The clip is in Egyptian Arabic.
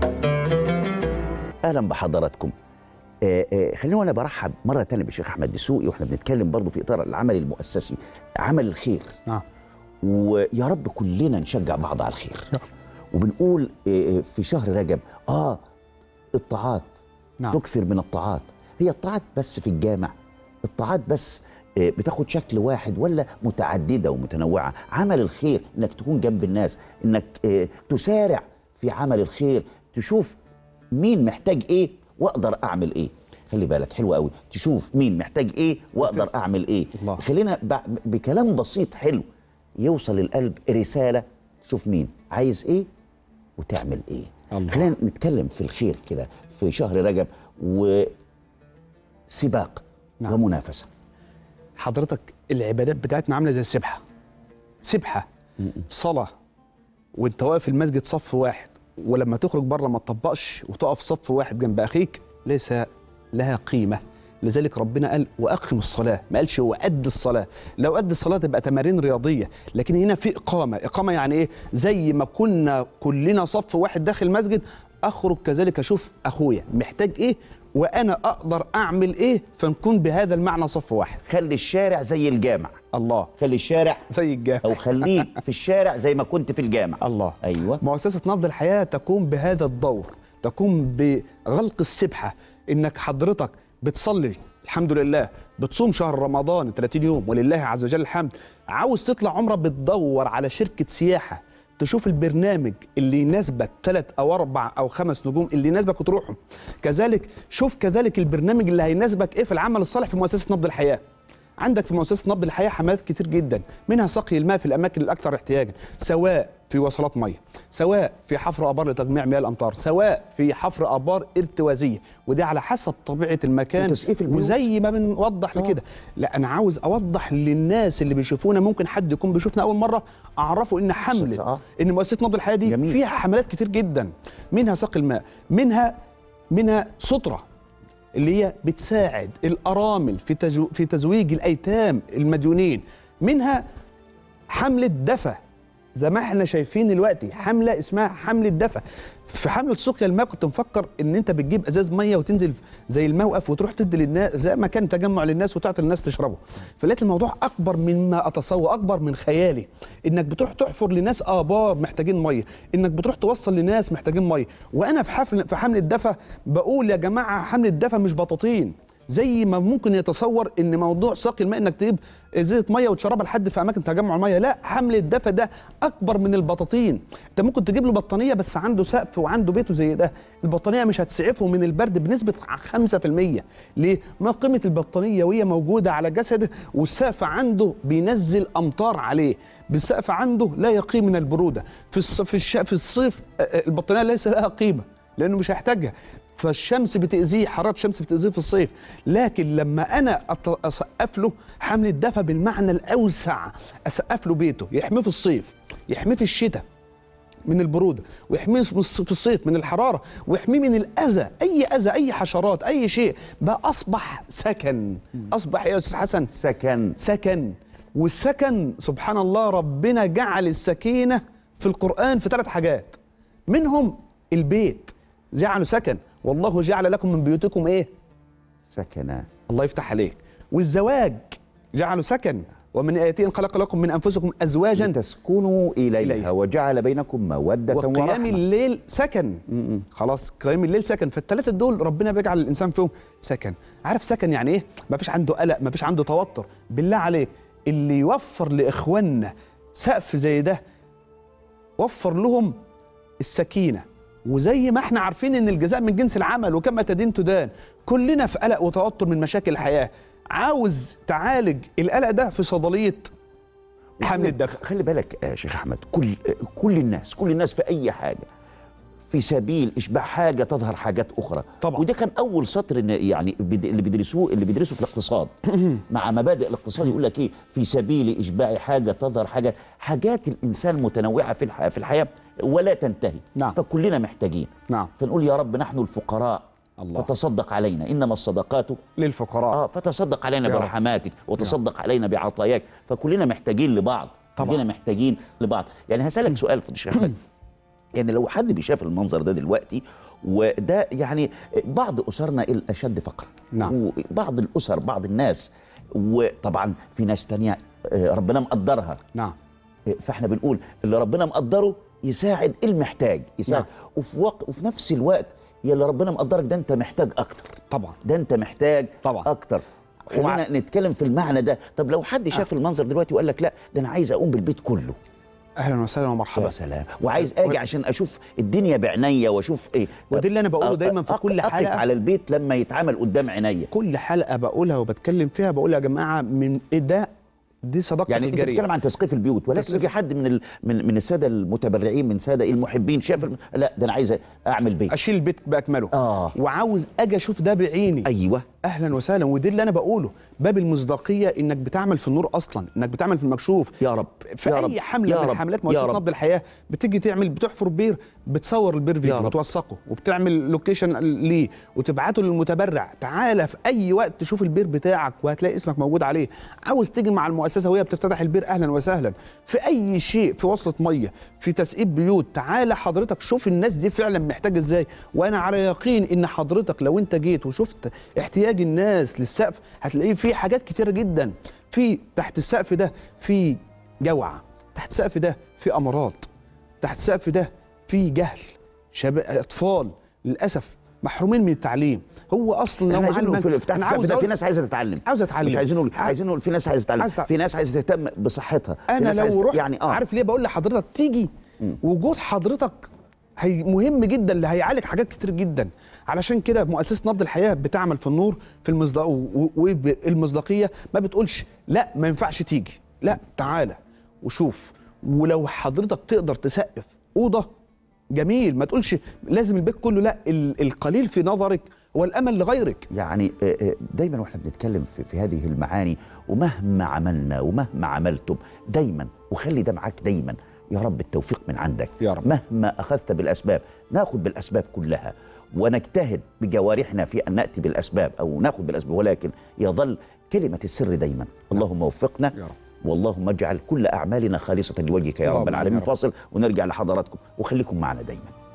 اهلا بحضراتكم آه، آه، خليني وانا برحب مره تانية بالشيخ احمد دسوقي واحنا بنتكلم برضو في اطار العمل المؤسسي عمل الخير نعم ويا رب كلنا نشجع بعض على الخير يا رب. وبنقول آه، آه، في شهر رجب اه الطاعات نعم تكثر من الطاعات هي الطاعات بس في الجامع الطاعات بس آه، بتاخد شكل واحد ولا متعدده ومتنوعه عمل الخير انك تكون جنب الناس انك آه، تسارع في عمل الخير تشوف مين محتاج ايه واقدر اعمل ايه خلي بالك حلو قوي تشوف مين محتاج ايه واقدر اعمل ايه الله. خلينا ب- بكلام بسيط حلو يوصل القلب رساله تشوف مين عايز ايه وتعمل ايه الله. خلينا نتكلم في الخير كده في شهر رجب وسباق نعم. ومنافسه حضرتك العبادات بتاعتنا عامله زي السبحه سبحه صلاه وانت واقف في المسجد صف واحد ولما تخرج بره ما تطبقش وتقف صف واحد جنب اخيك ليس لها قيمه لذلك ربنا قال واقم الصلاه ما قالش وأد الصلاه لو أد الصلاه تبقى تمارين رياضيه لكن هنا في اقامه اقامه يعني ايه زي ما كنا كلنا صف واحد داخل المسجد اخرج كذلك اشوف اخويا محتاج ايه وانا اقدر اعمل ايه فنكون بهذا المعنى صف واحد خلي الشارع زي الجامع الله خلي الشارع زي الجامع او خليك في الشارع زي ما كنت في الجامع الله ايوه مؤسسة نبض الحياة تقوم بهذا الدور تقوم بغلق السبحة انك حضرتك بتصلي الحمد لله بتصوم شهر رمضان 30 يوم ولله عز وجل الحمد عاوز تطلع عمرة بتدور على شركة سياحة تشوف البرنامج اللي يناسبك ثلاث او اربع او خمس نجوم اللي يناسبك وتروحه كذلك شوف كذلك البرنامج اللي هيناسبك ايه في العمل الصالح في مؤسسة نبض الحياة عندك في مؤسسه نبض الحياه حملات كتير جدا منها سقي الماء في الاماكن الاكثر احتياجا سواء في وصلات ميه سواء في حفر ابار لتجميع مياه الامطار سواء في حفر ابار ارتوازيه ودي على حسب طبيعه المكان وتسقيف البيوت. وزي ما بنوضح لكده لا انا عاوز اوضح للناس اللي بيشوفونا ممكن حد يكون بيشوفنا اول مره اعرفوا ان حمله آه. ان مؤسسه نبض الحياه دي جميل. فيها حملات كتير جدا منها سقي الماء منها منها ستره اللي هي بتساعد الارامل في تجو في تزويج الايتام المديونين منها حمله دفى زي ما احنا شايفين دلوقتي حمله اسمها حمله دفى في حمله سقيا الماء كنت مفكر ان انت بتجيب ازاز ميه وتنزل زي الموقف وتروح تدي للناس زي ما كان تجمع للناس وتعطي الناس تشربه فلقيت الموضوع اكبر مما اتصور اكبر من خيالي انك بتروح تحفر لناس ابار محتاجين ميه انك بتروح توصل لناس محتاجين ميه وانا في حفل في حمله دفى بقول يا جماعه حمله دفى مش بطاطين زي ما ممكن يتصور ان موضوع ساقي الماء انك تجيب ازازه ميه وتشربها لحد في اماكن تجمع الميه لا حمل الدفى ده اكبر من البطاطين انت ممكن تجيب له بطانيه بس عنده سقف وعنده بيته زي ده البطانيه مش هتسعفه من البرد بنسبه 5% ليه ما قيمه البطانيه وهي موجوده على جسده والسقف عنده بينزل امطار عليه بالسقف عنده لا يقي من البروده في الص- في, الش... في الصيف آه، آه، البطانيه ليس لها قيمه لانه مش هيحتاجها فالشمس بتأذيه حرارة الشمس بتأذيه في الصيف لكن لما أنا أط- أسقف له حمل الدفى بالمعنى الأوسع أسقف له بيته يحميه في الصيف يحميه في الشتاء من البرودة ويحميه في الص- في الصيف من الحرارة ويحميه من الأذى أي أذى أي حشرات أي شيء بقى أصبح سكن أصبح إيه يا أستاذ حسن سكن سكن والسكن سبحان الله ربنا جعل السكينة في القرآن في ثلاث حاجات منهم البيت جعله سكن والله جعل لكم من بيوتكم ايه سكن الله يفتح عليك والزواج جعله سكن ومن آياته أن خلق لكم من أنفسكم أزواجا تسكنوا إليها, إليها. وجعل بينكم مودة وقيام ورحمة الليل سكن خلاص قيام الليل سكن فالثلاثه دول ربنا بيجعل الانسان فيهم سكن عارف سكن يعني ايه ما فيش عنده قلق ما فيش عنده توتر بالله عليك اللي يوفر لاخواننا سقف زي ده وفر لهم السكينه وزي ما احنا عارفين ان الجزاء من جنس العمل وكما تدين تدان كلنا في قلق وتوتر من مشاكل الحياه عاوز تعالج القلق ده في صيدليه حمل الدفع خلي بالك يا شيخ احمد كل كل الناس كل الناس في اي حاجه في سبيل اشباع حاجه تظهر حاجات اخرى طبعا. وده كان اول سطر إن يعني بد- اللي بيدرسوه اللي بيدرسوا في الاقتصاد مع مبادئ الاقتصاد يقول لك ايه في سبيل اشباع حاجه تظهر حاجه حاجات الانسان متنوعه في الح- في الحياه ولا تنتهي نعم. فكلنا محتاجين نعم فنقول يا رب نحن الفقراء الله. فتصدق علينا انما الصدقات للفقراء اه فتصدق علينا يا رب. برحماتك وتصدق علينا بعطاياك فكلنا محتاجين لبعض طبعا. كلنا محتاجين لبعض يعني هسألك سؤال فضل الشيخ احمد يعني لو حد بيشاف المنظر ده دلوقتي وده يعني بعض اسرنا الاشد فقرا نعم. وبعض الاسر بعض الناس وطبعا في ناس تانية آه، ربنا مقدرها نعم فاحنا بنقول اللي ربنا مقدره يساعد المحتاج يساعد نعم. وفي وقت وفي نفس الوقت يا اللي ربنا مقدرك ده انت محتاج اكتر طبعا ده انت محتاج طبعا. اكتر ومع- خلينا نتكلم في المعنى ده طب لو حد شاف المنظر دلوقتي وقال لك لا ده انا عايز اقوم بالبيت كله اهلا وسهلا يا ومرحبا سلام وعايز اجي عشان اشوف الدنيا بعينيا واشوف ايه ودي اللي أنا بقوله أ- دايماً في أ- كل اقف حلقة. على البيت لما يتعمل قدام عينيا كل حلقه بقولها وبتكلم فيها بقول يا جماعه من ايه ده دي صداقه يعني انت الجاريه بتتكلم عن تسقيف البيوت ولكن تسقيف- في حد من ال... من من الساده المتبرعين من الساده المحبين شاف الم... لا ده انا عايز اعمل بيت اشيل البيت باكمله آه. وعاوز اجي اشوف ده بعيني ايوه اهلا وسهلا ودي اللي انا بقوله باب المصداقيه انك بتعمل في النور اصلا انك بتعمل في المكشوف يا رب في يا اي رب، حمله يا من رب، حملات يا مؤسسه رب. نبض الحياه بتيجي تعمل بتحفر بير بتصور البير فيديو رب. وتوثقه وبتعمل لوكيشن ليه وتبعته للمتبرع تعالى في اي وقت تشوف البير بتاعك وهتلاقي اسمك موجود عليه عاوز تيجي مع المؤسسه وهي بتفتتح البير اهلا وسهلا في اي شيء في وصله ميه في تسقيب بيوت تعالى حضرتك شوف الناس دي فعلا محتاجه ازاي وانا على يقين ان حضرتك لو انت جيت وشفت احتياج الناس للسقف هتلاقيه في حاجات كتيره جدا في تحت السقف ده في جوعه تحت السقف ده في امراض تحت السقف ده في جهل شباب اطفال للاسف محرومين من التعليم هو اصلا لو احنا عايزين نقول معاه في تحت أنا السقف عاوز ده في أقول- ناس عايزه تتعلم عاوز اتعلم مش عايزين نقول عاوز- عايزين نقول في ناس عايزه تتعلم عايز تع- في ناس عايزه تهتم بصحتها في انا ناس عايزة لو ت- رحت يعني اه عارف ليه بقول لحضرتك تيجي وجود حضرتك هي مهم جدا اللي هيعالج حاجات كتير جدا علشان كده مؤسسه نبض الحياه بتعمل في النور في المصداق والمصداقيه ما بتقولش لا ما ينفعش تيجي لا تعالى وشوف ولو حضرتك تقدر تسقف اوضه جميل ما تقولش لازم البيت كله لا ال- القليل في نظرك هو الامل لغيرك يعني آه، آه، دايما واحنا بنتكلم في, في هذه المعاني ومهما عملنا ومهما عملتم دايما وخلي ده معاك دايما يا رب التوفيق من عندك يا رب. مهما اخذت بالاسباب ناخذ بالاسباب كلها ونجتهد بجوارحنا في ان ناتي بالاسباب او ناخذ بالاسباب ولكن يظل كلمه السر دايما اللهم وفقنا يا رب. واللهم اجعل كل اعمالنا خالصه لوجهك يا اللهم رب آمين العالمين يا رب. فاصل ونرجع لحضراتكم وخليكم معنا دايما